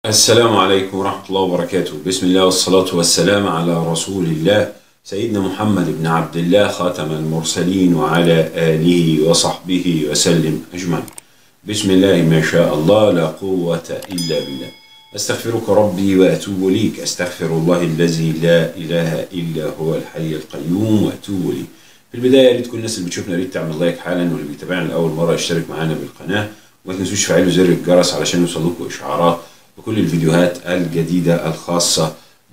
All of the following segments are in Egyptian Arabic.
السلام عليكم ورحمة الله وبركاته بسم الله والصلاة والسلام على رسول الله سيدنا محمد بن عبد الله خاتم المرسلين وعلى آله وصحبه وسلم أجمعين بسم الله ما شاء الله لا قوة إلا بالله أستغفرك ربي وأتوب ليك أستغفر الله الذي لا إله إلا هو الحي القيوم وأتوب ليه في البداية يا ريت كل الناس اللي بتشوفنا يا ريت تعمل لايك حالا واللي بيتابعنا لأول مرة يشترك معانا بالقناة وما تنسوش تفعلوا زر الجرس علشان يوصلكوا إشعارات بكل الفيديوهات الجديدة الخاصة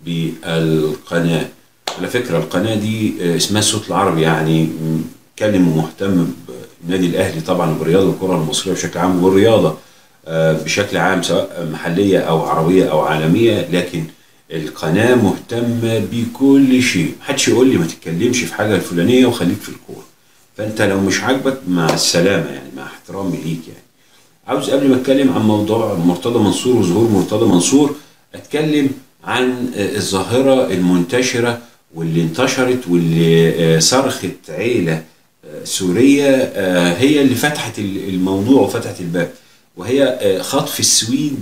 بالقناة على فكرة القناة دي اسمها الصوت العربي يعني كلم ومهتم بالنادي الأهلي طبعا وبرياضة الكرة المصرية بشكل عام والرياضة بشكل عام سواء محلية أو عربية أو عالمية لكن القناة مهتمة بكل شيء محدش يقول لي ما تتكلمش في حاجة الفلانية وخليك في الكورة فأنت لو مش عاجبك مع السلامة يعني مع احترامي ليك يعني عاوز قبل ما اتكلم عن موضوع مرتضى منصور وظهور مرتضى منصور اتكلم عن الظاهرة المنتشرة واللي انتشرت واللي صرخت عيلة سورية هي اللي فتحت الموضوع وفتحت الباب وهي خطف السويد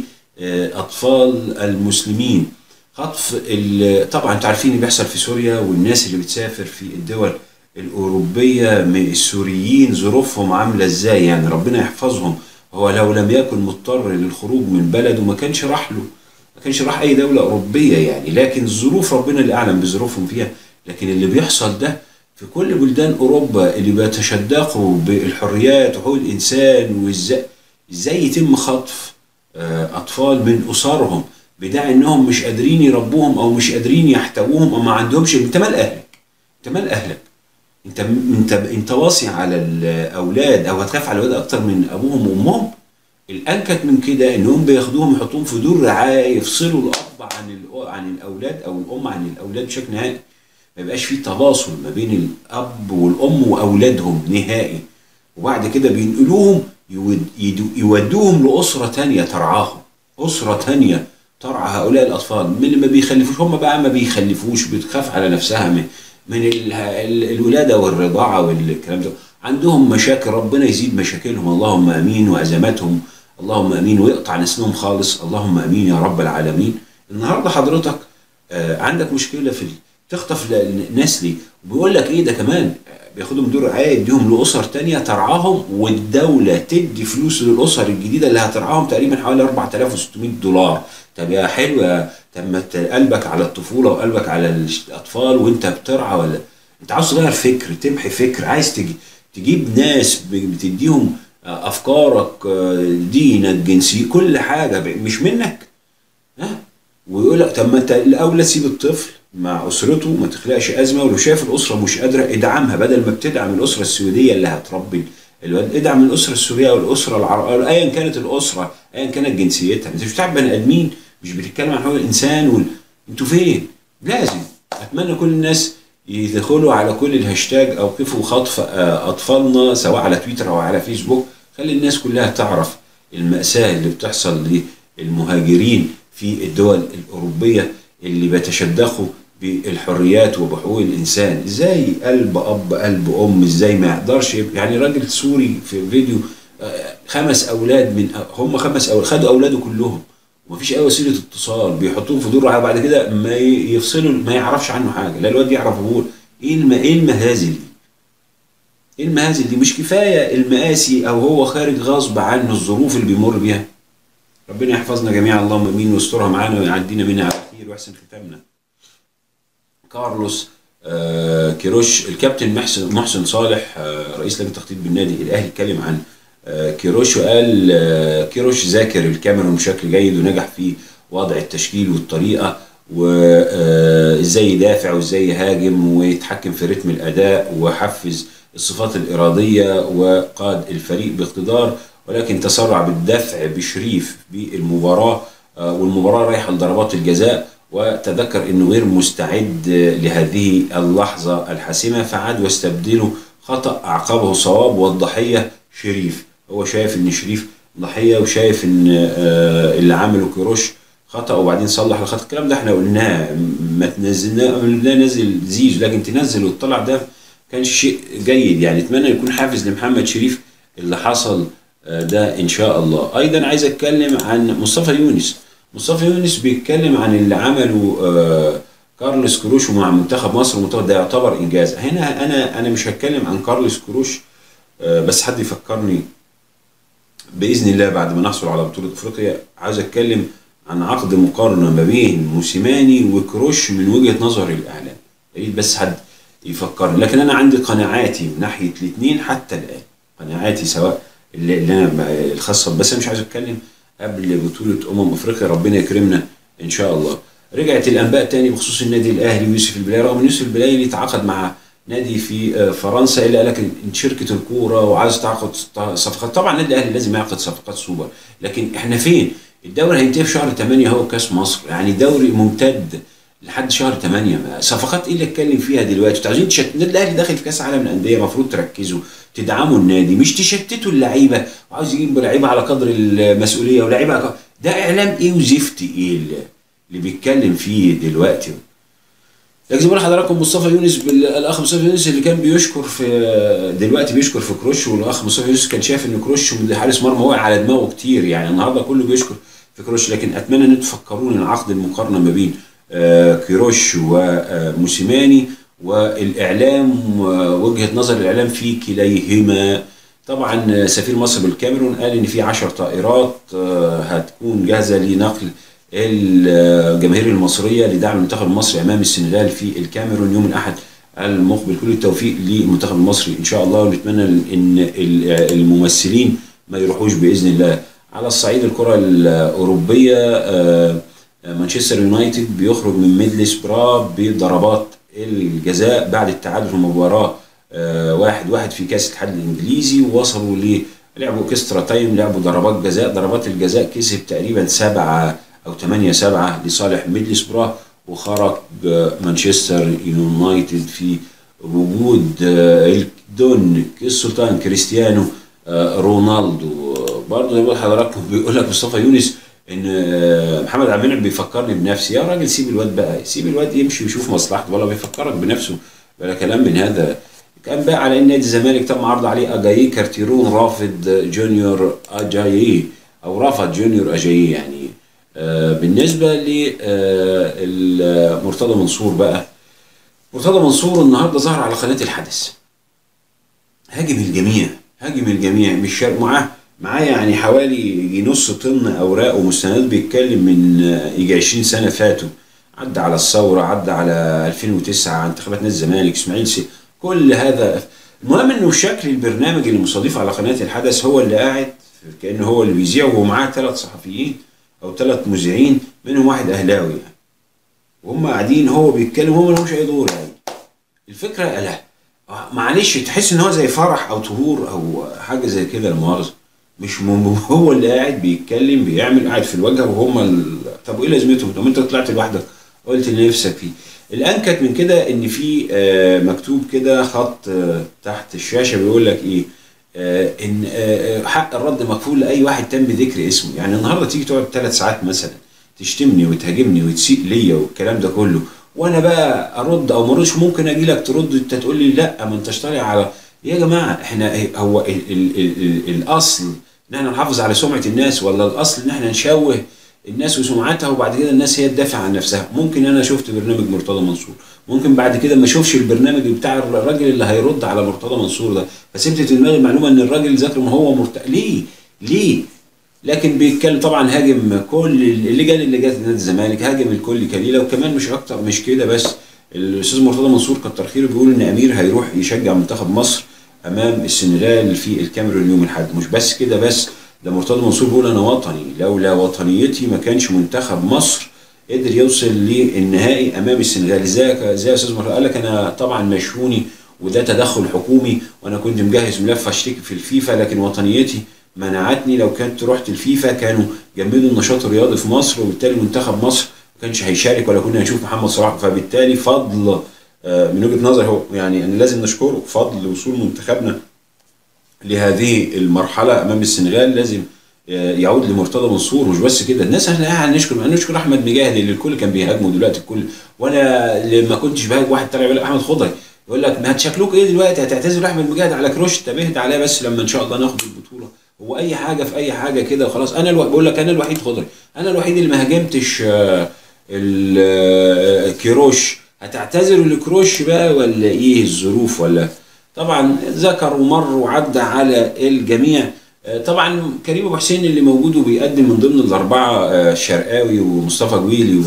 لأطفال المسلمين خطف طبعا انتوا عارفين اللي بيحصل في سوريا والناس اللي بتسافر في الدول الأوروبية السوريين ظروفهم عاملة ازاي يعني ربنا يحفظهم هو لو لم يكن مضطر للخروج من بلده ما كانش راح له ما كانش راح أي دولة أوروبية يعني لكن الظروف ربنا اللي أعلم بظروفهم فيها لكن اللي بيحصل ده في كل بلدان أوروبا اللي بيتشدقوا بالحريات وحقوق الإنسان وإزاي إزاي يتم خطف أطفال من أسرهم بداعي إنهم مش قادرين يربوهم أو مش قادرين يحتووهم أو ما عندهمش أنت مال أهلك أنت مال أهلك انت انت انت واصي على الاولاد او هتخاف على الاولاد اكتر من ابوهم وامهم الانكت من كده انهم بياخدوهم يحطوهم في دور رعايه يفصلوا الاب عن عن الاولاد او الام عن الاولاد بشكل نهائي ما يبقاش في تواصل ما بين الاب والام واولادهم نهائي وبعد كده بينقلوهم يودوهم لاسره تانية ترعاهم اسره تانية ترعى هؤلاء الاطفال من اللي ما بيخلفوش هم بقى ما بيخلفوش بتخاف على نفسها من من الولاده والرضاعه والكلام ده عندهم مشاكل ربنا يزيد مشاكلهم اللهم امين وازماتهم اللهم امين ويقطع نسلهم خالص اللهم امين يا رب العالمين النهارده حضرتك عندك مشكله في تخطف ناس ليه وبيقول لك ايه ده كمان بياخدهم دور رعايه يديهم لاسر تانية ترعاهم والدوله تدي فلوس للاسر الجديده اللي هترعاهم تقريبا حوالي 4600 دولار طب يا حلو يا طب ما قلبك على الطفوله وقلبك على الاطفال وانت بترعى ولا انت عاوز تغير فكر تمحي فكر عايز تجي تجيب ناس بتديهم افكارك دينك جنسي كل حاجه مش منك ها ويقول لك طب ما انت الاولى سيب الطفل مع اسرته ما تخلقش ازمه ولو شايف الاسره مش قادره ادعمها بدل ما بتدعم الاسره السويديه اللي هتربي الواد ادعم الاسره السوريه والاسره العربيه ايا كانت الاسره ايا كانت جنسيتها انت مش بتاع بني ادمين مش بتتكلم عن حقوق الانسان وال... انتوا فين؟ لازم اتمنى كل الناس يدخلوا على كل الهاشتاج او كيفوا خطف اطفالنا سواء على تويتر او على فيسبوك خلي الناس كلها تعرف المأساة اللي بتحصل للمهاجرين في الدول الأوروبية اللي بيتشدقوا بالحريات وبحقوق الإنسان ازاي قلب أب قلب أم ازاي ما يقدرش يعني راجل سوري في فيديو خمس أولاد من هم خمس أولاد خدوا أولاده كلهم ومفيش اي وسيله اتصال بيحطوهم في دور رعايه بعد كده ما يفصلوا ما يعرفش عنه حاجه لا الواد يعرف ابوه ايه الم... ايه المهازل دي؟ ايه المهازل دي؟ مش كفايه المآسي او هو خارج غصب عنه الظروف اللي بيمر بيها ربنا يحفظنا جميعا اللهم امين ويسترها معانا ويعدينا منها على خير ويحسن ختامنا كارلوس آه كيروش الكابتن محسن محسن صالح آه رئيس لجنه التخطيط بالنادي الاهلي اتكلم عن كيروش وقال كيروش ذاكر الكاميرون بشكل جيد ونجح في وضع التشكيل والطريقه وازاي يدافع وازاي يهاجم ويتحكم في رتم الاداء وحفز الصفات الاراديه وقاد الفريق باقتدار ولكن تسرع بالدفع بشريف بالمباراه والمباراه رايحه لضربات الجزاء وتذكر انه غير مستعد لهذه اللحظه الحاسمه فعاد واستبدله خطا اعقبه صواب والضحيه شريف هو شايف ان شريف ضحيه وشايف ان اللي عمله كيروش خطا وبعدين صلح الخطا الكلام ده احنا قلناه ما تنزلناه لا نزل زيزو لكن تنزل وتطلع ده كانش شيء جيد يعني اتمنى يكون حافز لمحمد شريف اللي حصل ده ان شاء الله ايضا عايز اتكلم عن مصطفى يونس مصطفى يونس بيتكلم عن اللي عمله آه كارلوس كروش مع منتخب مصر ومنتخب ده يعتبر انجاز هنا انا انا مش هتكلم عن كارلوس كروش آه بس حد يفكرني باذن الله بعد ما نحصل على بطوله افريقيا عايز اتكلم عن عقد مقارنه ما بين موسيماني وكروش من وجهه نظر الاعلام يا ريت بس حد يفكرني لكن انا عندي قناعاتي من ناحيه الاثنين حتى الان قناعاتي سواء اللي, اللي انا ب- الخاصه بس انا مش عايز اتكلم قبل بطوله امم افريقيا ربنا يكرمنا ان شاء الله رجعت الانباء تاني بخصوص النادي الاهلي ويوسف البلايلي رغم ان يوسف البلايلي تعاقد مع نادي في آه، فرنسا الا قال لك ان شركه الكوره وعايز تعقد صفقات طبعا النادي الاهلي لازم يعقد صفقات سوبر لكن احنا فين؟ الدوري هينتهي في شهر 8 هو كاس مصر يعني دوري ممتد لحد شهر 8 ما- صفقات ايه اللي اتكلم فيها دلوقتي؟ انتوا عايزين تشت... النادي الاهلي داخل في كاس عالم الانديه المفروض تركزوا تدعموا النادي مش تشتتوا اللعيبه وعاوز يجيب لعيبه على قدر المسؤوليه ولاعيبه على قدر... ده اعلام ايه وزفت ايه اللي, اللي بيتكلم فيه دلوقتي لكن زي ما بقول لحضراتكم مصطفى يونس بال- الاخ مصطفى يونس اللي كان بيشكر في دلوقتي بيشكر في كروش والاخ مصطفى يونس كان شايف ان كروش حارس مرمى واقع على دماغه كتير يعني النهارده كله بيشكر في كروش لكن اتمنى ان تفكرون ان عقد المقارنه ما بين آه، كيروش وموسيماني والاعلام ووجهه نظر الاعلام في كليهما طبعا سفير مصر بالكاميرون قال ان في 10 طائرات آه، هتكون جاهزه لنقل الجماهير المصريه لدعم المنتخب المصري امام السنغال في الكاميرون يوم الاحد المقبل كل التوفيق للمنتخب المصري ان شاء الله ونتمنى ان الممثلين ما يروحوش باذن الله على الصعيد الكره الاوروبيه آه، مانشستر يونايتد بيخرج من ميدلس برا بضربات الجزاء بعد التعادل في المباراه آه، واحد واحد في كاس الاتحاد الانجليزي ووصلوا ل لعبوا اكسترا تايم لعبوا ضربات جزاء ضربات الجزاء كسب تقريبا سبعة او 8 7 لصالح ميدلس برا وخرج آه، مانشستر يونايتد في وجود آه، الدون السلطان كريستيانو آه، رونالدو برضه زي ما بقول لحضراتكم بيقول لك مصطفى يونس ان آه، محمد عبد المنعم بيفكرني بنفسي يا راجل سيب الواد بقى سيب الواد يمشي ويشوف مصلحته ولا بيفكرك بنفسه ولا كلام من هذا كان بقى على ان نادي الزمالك تم عرض عليه اجايي كارتيرون رافض جونيور اجايي او رفض جونيور اجايي يعني آه، بالنسبه لمرتضى منصور بقى مرتضى منصور النهارده ظهر على قناه الحدث هاجم الجميع هاجم الجميع مش شرط معاه معاه يعني حوالي يجي نص طن اوراق ومستندات بيتكلم من آه، يجي 20 سنه فاتوا عدى على الثوره عدى على 2009 انتخابات نادي الزمالك اسماعيل سي كل هذا المهم انه شكل البرنامج اللي مستضيف على قناه الحدث هو اللي قاعد كانه هو اللي بيذيع ومعاه ثلاث صحفيين او ثلاث مذيعين منهم واحد اهلاوي يعني وهم قاعدين هو بيتكلم هو ملهمش اي دور يعني الفكره لا معلش تحس ان هو زي فرح او طهور او حاجه زي كده المؤاخذه مش م- هو اللي قاعد بيتكلم بيعمل قاعد في الواجهه وهم ال... طب وايه لازمتهم؟ طب انت طلعت لوحدك قلت اللي نفسك فيه. الانكت من كده ان في آه، مكتوب كده خط آه، تحت الشاشه بيقول لك ايه؟ آه، ان آه، آه، حق الرد مكفول لاي واحد تم ذكر اسمه، يعني النهارده تيجي تقعد ثلاث ساعات مثلا تشتمني وتهاجمني وتسيء ليا والكلام ده كله وانا بقى ارد او ما اردش ممكن اجي لك ترد انت تقول لي لا ما انتش طالع على يا جماعه احنا هو ال ال ال ال الاصل ان احنا نحافظ على سمعه الناس ولا الاصل ان احنا نشوه الناس وسمعتها وبعد كده الناس هي تدافع عن نفسها ممكن انا شفت برنامج مرتضى منصور ممكن بعد كده ما اشوفش البرنامج بتاع الراجل اللي هيرد على مرتضى منصور ده فسبت في دماغي المعلومه ان الراجل ذاكر ما هو مرت... ليه ليه لكن بيتكلم طبعا هاجم كل اللجان اللي جت نادي الزمالك هاجم الكل كليله وكمان مش اكتر مش كده بس الاستاذ مرتضى منصور كتر خيره بيقول ان امير هيروح يشجع منتخب مصر امام السنغال في الكاميرون يوم الاحد مش بس كده بس ده مرتضى منصور بيقول انا وطني لولا وطنيتي ما كانش منتخب مصر قدر يوصل للنهائي امام السنغال ازاي ازاي يا استاذ مرتضى قال لك انا طبعا مشوني وده تدخل حكومي وانا كنت مجهز ملف اشتكي في الفيفا لكن وطنيتي منعتني لو كنت رحت الفيفا كانوا جمدوا النشاط الرياضي في مصر وبالتالي منتخب مصر ما كانش هيشارك ولا كنا هنشوف محمد صلاح فبالتالي فضل آه، من وجهه نظري هو يعني أنا لازم نشكره فضل وصول منتخبنا لهذه المرحله امام السنغال لازم آه، يعود لمرتضى منصور مش بس كده الناس احنا قاعد نشكر نشكر احمد مجاهد اللي الكل كان بيهاجمه دلوقتي الكل وانا لما كنتش بهاجم واحد طلع يقول لك احمد خضري يقول لك ما هتشكلوك ايه دلوقتي هتعتذروا احمد مجاهد على كروش انتبهت عليها بس لما ان شاء الله ناخد البطوله هو اي حاجه في اي حاجه كده خلاص انا الو... بقول لك انا الوحيد خضري انا الوحيد اللي ما هاجمتش آه، ال- آه، كيروش هتعتذروا لكروش بقى ولا ايه الظروف ولا طبعا ذكر ومر وعدى على الجميع آه، طبعا كريم ابو حسين اللي موجود وبيقدم من ضمن الاربعه آه، الشرقاوي ومصطفى جويلي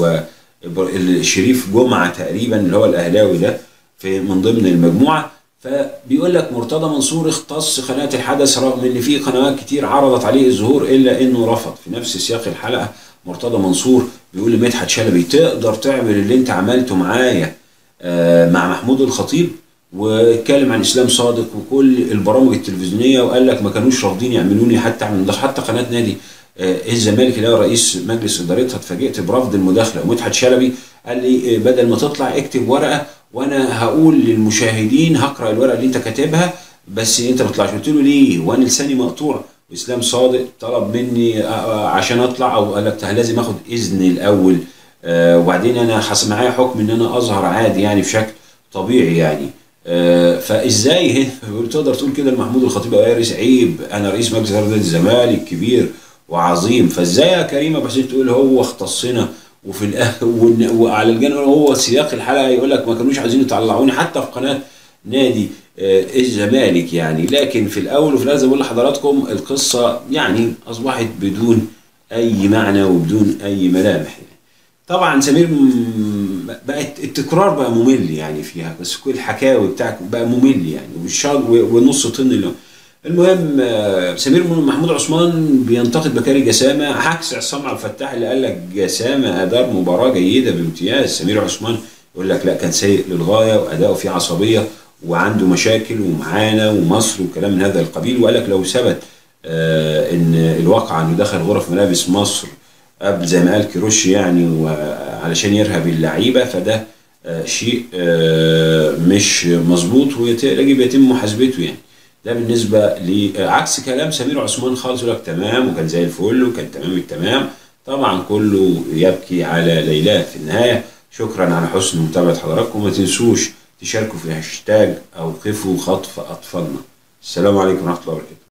والشريف جمعه تقريبا اللي هو الاهلاوي ده في من ضمن المجموعه فبيقول لك مرتضى منصور اختص قناه الحدث رغم ان في قنوات كتير عرضت عليه الظهور الا انه رفض في نفس سياق الحلقه مرتضى منصور بيقول لمدحت شلبي تقدر تعمل اللي انت عملته معايا آه، مع محمود الخطيب واتكلم عن اسلام صادق وكل البرامج التلفزيونيه وقال لك ما كانوش راضيين يعملوني حتى من ده حتى قناه نادي آه، الزمالك اللي هو رئيس مجلس ادارتها اتفاجئت برفض المداخله ومدحت شلبي قال لي آه، بدل ما تطلع اكتب ورقه وانا هقول للمشاهدين هقرا الورقه اللي انت كاتبها بس انت ما تطلعش قلت له ليه وانا لساني مقطوع واسلام صادق طلب مني آه، آه، عشان اطلع او قال لك لازم اخد اذن الاول آه، وبعدين انا حصل معايا حكم ان انا اظهر عادي يعني بشكل طبيعي يعني آه، فازاي هنا تقدر تقول كده لمحمود الخطيب يا رئيس عيب انا رئيس مجلس اداره نادي الزمالك كبير وعظيم فازاي يا كريم ابو حسين تقول هو اختصنا وفي الآخر وإن- وعلى الجانب هو سياق الحلقه يقول لك ما كانوش عايزين يطلعوني حتى في قناه نادي آه، الزمالك يعني لكن في الاول وفي الاخر بقول لحضراتكم القصه يعني اصبحت بدون اي معنى وبدون اي ملامح يعني. طبعا سمير م- بقت التكرار بقى ممل يعني فيها بس كل الحكاوي بتاعك بقى ممل يعني والشغل ونص طن اللي المهم آه، سمير محمود عثمان بينتقد بكاري جسامه عكس عصام عبد الفتاح اللي قال لك جسامه ادار مباراه جيده بامتياز سمير عثمان يقول لك لا كان سيء للغايه واداؤه فيه عصبيه وعنده مشاكل ومعانا ومصر وكلام من هذا القبيل وقال لك لو ثبت آه، ان الواقع انه دخل غرف ملابس مصر قبل زي ما قال كيروش يعني وعلشان يرهب اللعيبه فده آه، شيء آه، مش مظبوط ويجب يتم محاسبته يعني ده بالنسبه لعكس كلام سمير عثمان خالص يقول لك تمام وكان زي الفل وكان تمام التمام طبعا كله يبكي على ليلى في النهايه شكرا على حسن متابعه حضراتكم ما تنسوش تشاركوا في هاشتاج اوقفوا خطف اطفالنا السلام عليكم ورحمه الله وبركاته